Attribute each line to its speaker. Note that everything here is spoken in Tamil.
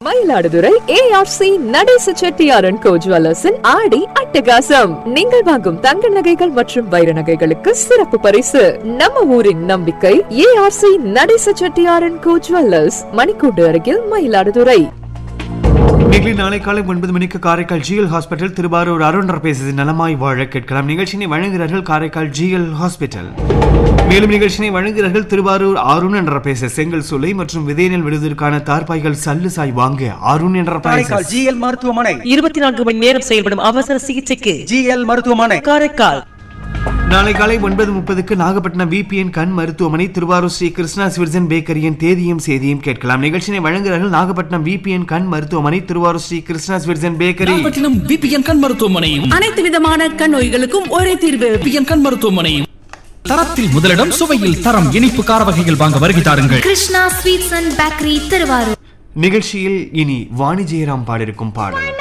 Speaker 1: மயிலாடுதுறை ஏஆர்சி நடேச செட்டியாரன் கோ ஜுவல்லர்ஸின் ஆடி அட்டகாசம் நீங்கள் வாங்கும் தங்க நகைகள் மற்றும் வைர நகைகளுக்கு சிறப்பு பரிசு நம்ம ஊரின் நம்பிக்கை ஏஆர்சி நடேச செட்டியாரன் கோ ஜுவல்லர்ஸ் மணிக்கூடு அருகில் மயிலாடுதுறை
Speaker 2: நிகழ்ச்சி நாளை காலை ஒன்பது மணிக்கு காரைக்கால் ஜிஎல் ஹாஸ்பிட்டல் திருவாரூர் அருணர் பேசுது நலமாய் வாழ கேட்கலாம் நிகழ்ச்சியை வழங்குகிறார்கள் காரைக்கால் ஜிஎல் ஹாஸ்பிட்டல் மேலும் நிகழ்ச்சியை வழங்குகிறார்கள் திருவாரூர் அருண் என்ற பேச செங்கல் சூளை மற்றும் விதைநெல் விடுவதற்கான தார்பாய்கள் சல்லு சாய் வாங்க அருண் என்ற
Speaker 3: காரைக்கால் ஜிஎல் மருத்துவமனை
Speaker 4: இருபத்தி நான்கு மணி நேரம் செயல்படும் அவசர சிகிச்சைக்கு
Speaker 3: ஜிஎல் மருத்துவமனை
Speaker 4: காரைக்கால்
Speaker 2: நாளை காலை ஒன்பது முப்பதுக்கு நாகப்பட்டினம் விபிஎன் கண் மருத்துவமனை திருவாரூர் ஸ்ரீ கிருஷ்ணா சிவிர்சன் பேக்கரியின் தேதியும் செய்தியும் கேட்கலாம் நிகழ்ச்சியை வழங்குகிறார்கள் நாகப்பட்டினம் விபிஎன் கண் மருத்துவமனை திருவாரூர் ஸ்ரீ கிருஷ்ணா சிவிர்சன் பேக்கரி
Speaker 5: நாகப்பட்டினம் விபிஎன் கண் மருத்துவமனையும்
Speaker 6: அனைத்து விதமான கண் நோய்களுக்கும் ஒரே தீர்வு
Speaker 5: விபிஎன் கண் மருத்துவமனையும் தரத்தில் முதலிடம் சுவையில் தரம் இனிப்பு கார வகைகள் வாங்க வருகை தாருங்கள்
Speaker 7: Krishna sweets and bakery Thiruvarur
Speaker 2: நிகழ்ச்சியில் இனி வாணி ஜெயராம் பாடிருக்கும் பாடல்